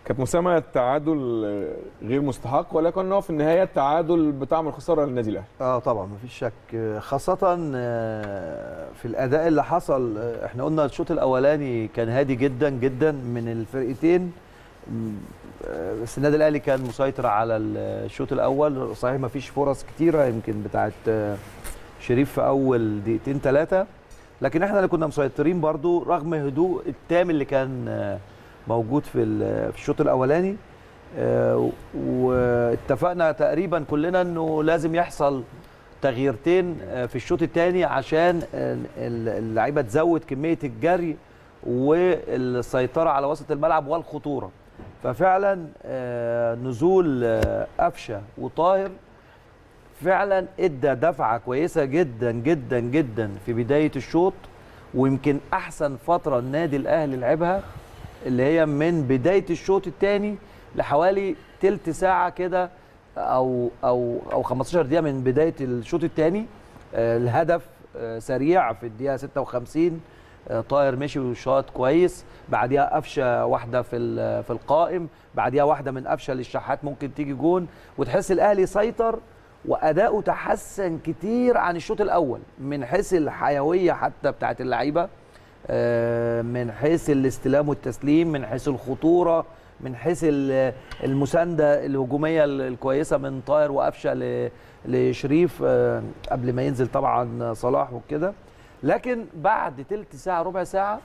كانت مسامه تعادل غير مستحق ولكن هو في النهايه التعادل بطعم الخساره للنادي الاهلي اه طبعا مفيش شك خاصة آه، في الأداء اللي حصل آه، احنا قلنا الشوط الأولاني كان هادي جدا جدا من الفرقتين م، آه، بس النادي الأهلي كان مسيطر على الشوط الأول صحيح مفيش فرص كتيرة يمكن بتاعت آه، شريف في أول دقيقتين ثلاثة لكن احنا اللي كنا مسيطرين برضو رغم هدوء التام اللي كان آه، موجود في ال- في الشوط الأولاني آه، واتفقنا تقريبا كلنا انه لازم يحصل تغييرتين آه، في الشوط الثاني عشان آه، ال- اللعيبه تزود كميه الجري والسيطره على وسط الملعب والخطوره ففعلا آه، نزول آه، قفشه وطاهر فعلا ادى دفعه كويسه جدا جدا جدا في بدايه الشوط ويمكن احسن فتره النادي الاهلي لعبها اللي هي من بدايه الشوط الثاني لحوالي تلت ساعه كده او او او 15 دقيقه من بدايه الشوط الثاني الهدف آه، سريع في الدقيقه 56 آه، طاهر مشي وشاط كويس بعديها قفشه واحده في ال- في القائم بعديها واحده من قفشه للشحات ممكن تيجي جون وتحس الاهلي سيطر واداؤه تحسن كتير عن الشوط الاول من حيث الحيويه حتى بتاعت اللعيبه آه، من حيث الاستلام والتسليم من حيث الخطوره من حيث ال- المسانده الهجوميه ال- الكويسه من طاهر وقفشه ل- لشريف آه، قبل ما ينزل طبعا صلاح وكده لكن بعد تلت ساعه ربع ساعه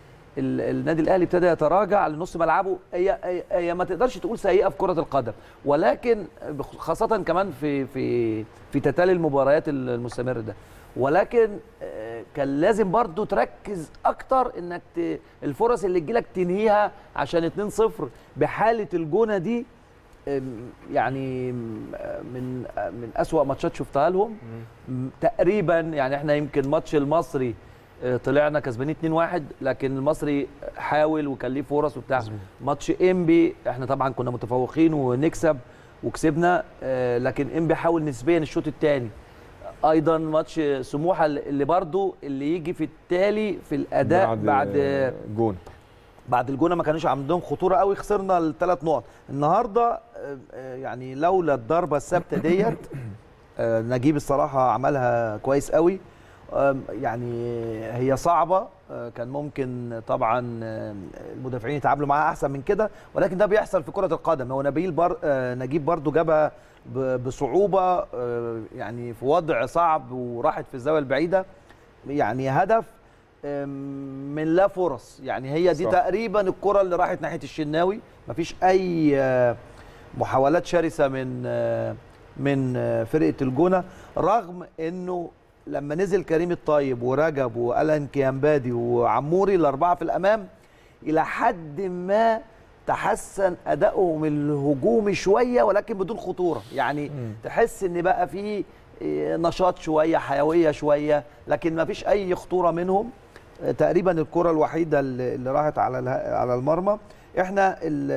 ال- النادي الاهلي ابتدى يتراجع لنص ملعبه هي هي- هي ما تقدرش تقول سيئه في كره القدم ولكن بخ- خاصه كمان في في في تتالي المباريات ال- المستمر ده ولكن آه، كان لازم برضو تركز اكتر انك ت... الفرص اللي تجيلك تنهيها عشان 2-0 بحاله الجونه دي آم، يعني م- آه، من آه، من اسوا ماتشات شفتها لهم م- تقريبا يعني احنا يمكن ماتش المصري آه، طلعنا كسبانين 2-1 لكن المصري حاول وكان ليه فرص وبتاع ماتش انبي احنا طبعا كنا متفوقين ونكسب وكسبنا آه، لكن انبي حاول نسبيا الشوط الثاني ايضا ماتش سموحه اللي برضو اللي يجي في التالي في الاداء بعد, بعد آه، جون بعد الجونه ما كانوش عندهم خطوره قوي خسرنا الثلاث نقط النهارده آه، آه، يعني لولا الضربه الثابته ديت آه، نجيب الصراحه عملها كويس قوي آم، يعني هي صعبه آه، كان ممكن طبعا آه، المدافعين يتعاملوا معاها احسن من كده ولكن ده بيحصل في كره القدم هو نبيل بر آه، نجيب برضو جابها ب- بصعوبه آه، يعني في وضع صعب وراحت في الزاويه البعيده يعني هدف آم، من لا فرص يعني هي دي صح. تقريبا الكره اللي راحت ناحيه الشناوي مفيش اي آه، محاولات شرسه من آه، من آه، فرقه الجونه رغم انه لما نزل كريم الطيب ورجب والان كيامبادي وعموري الاربعه في الامام الى حد ما تحسن ادائهم الهجومي شويه ولكن بدون خطوره يعني مم. تحس ان بقى في إيه، نشاط شويه حيويه شويه لكن ما فيش اي خطوره منهم آه، تقريبا الكره الوحيده اللي اللي راحت على اله- على المرمى احنا ال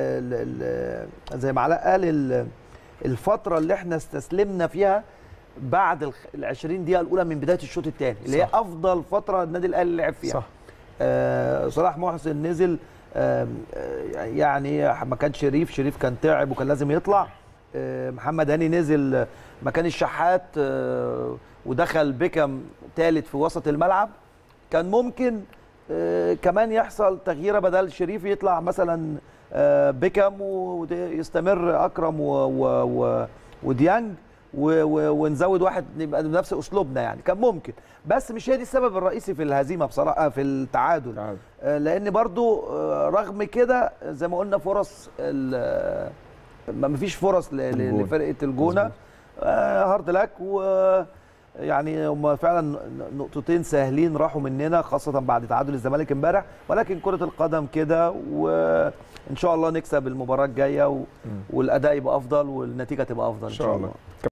ال ال زي ما علاء قال ال- الفتره اللي احنا استسلمنا فيها بعد الخ- ال 20 دقيقه الاولى من بدايه الشوط الثاني اللي هي صح. افضل فتره النادي الاهلي لعب فيها صح آه صلاح محسن نزل آه يعني ما كان شريف شريف كان تعب وكان لازم يطلع آه محمد هاني نزل آه، مكان الشحات آه ودخل بيكم ثالث في وسط الملعب كان ممكن آه كمان يحصل تغييره بدل شريف يطلع مثلا آه بيكم ويستمر اكرم و و و وديانج و- و- ونزود واحد نبقى بنفس اسلوبنا يعني كان ممكن بس مش هي دي السبب الرئيسي في الهزيمه بصراحه في التعادل تعادل. آه، لان برضو آه، رغم كده زي ما قلنا فرص ال- ما مفيش فرص ل- ل- الجون. لفرقه الجونه مظبوط. آه، هارد لك و يعني هم فعلا نقطتين سهلين راحوا مننا خاصه بعد تعادل الزمالك امبارح ولكن كره القدم كده وان شاء الله نكسب المباراه الجايه و... والاداء يبقى افضل والنتيجه تبقى افضل ان شاء الله